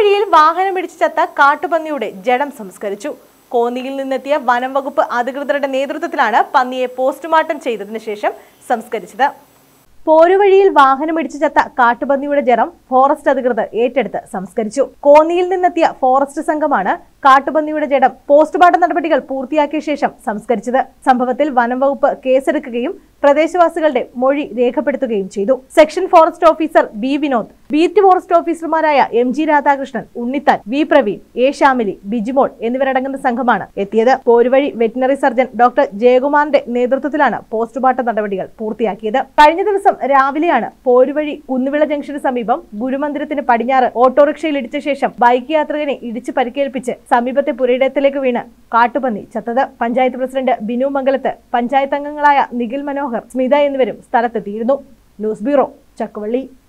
പോരുവഴിയിൽ വാഹനമിടിച്ച് ചത്ത കാട്ടുപന്നിയുടെ ജഡം സംസ്കരിച്ചു കോന്നിയിൽ നിന്നെത്തിയ വനം വകുപ്പ് അധികൃതരുടെ നേതൃത്വത്തിലാണ് പന്നിയെ പോസ്റ്റ്മോർട്ടം ചെയ്തതിനു ശേഷം സംസ്കരിച്ചത് പോരുവഴിയിൽ വാഹനമിടിച്ച് ചത്ത കാട്ടുപന്നിയുടെ ജഡം ഫോറസ്റ്റ് അധികൃതർ ഏറ്റെടുത്ത് സംസ്കരിച്ചു കോന്നിയിൽ നിന്നെത്തിയ ഫോറസ്റ്റ് സംഘമാണ് കാട്ടുപന്നിയുടെ ജഡം പോസ്റ്റ്മോർട്ടം നടപടികൾ പൂർത്തിയാക്കിയ ശേഷം സംസ്കരിച്ചത് സംഭവത്തിൽ വനം വകുപ്പ് കേസെടുക്കുകയും പ്രദേശവാസികളുടെ മൊഴി രേഖപ്പെടുത്തുകയും ചെയ്തു section forest officer B Vinod beat forest ഓഫീസർമാരായ M G Radhakrishnan Unnithan V Praveen A Shyamili Bijimol എന്നിവരടങ്ങുന്ന സംഘമാണ് എത്തിയത് പോരുവഴി വെറ്റിനറി സർജൻ ഡോക്ടർ ജയകുമാറിന്റെ നേതൃത്വത്തിലാണ് പോസ്റ്റ്മോർട്ടം നടപടികൾ പൂർത്തിയാക്കിയത് കഴിഞ്ഞ ദിവസം രാവിലെയാണ് പോരുവഴി കുന്നുവിള ജംഗ്ഷന് സമീപം ഗുരുമന്ദിരത്തിന് പടിഞ്ഞാറ് ഓട്ടോറിക്ഷയിൽ ഇടിച്ച ശേഷം ബൈക്ക് യാത്രികനെ ഇടിച്ച് പരിക്കേൽപ്പിച്ച് സമീപത്തെ പുരയിടത്തിലേക്ക് വീണ് കാട്ടുപന്നി ചത്തത് പഞ്ചായത്ത് പ്രസിഡന്റ് ബിനു മംഗലത്ത് പഞ്ചായത്ത് അംഗങ്ങളായ നിഖിൽ മനോഹർ സ്മിത എന്നിവരും സ്ഥലത്തെത്തിയിരുന്നു ന്യൂസ് ബ്യൂറോ ചക്കുവള്ളി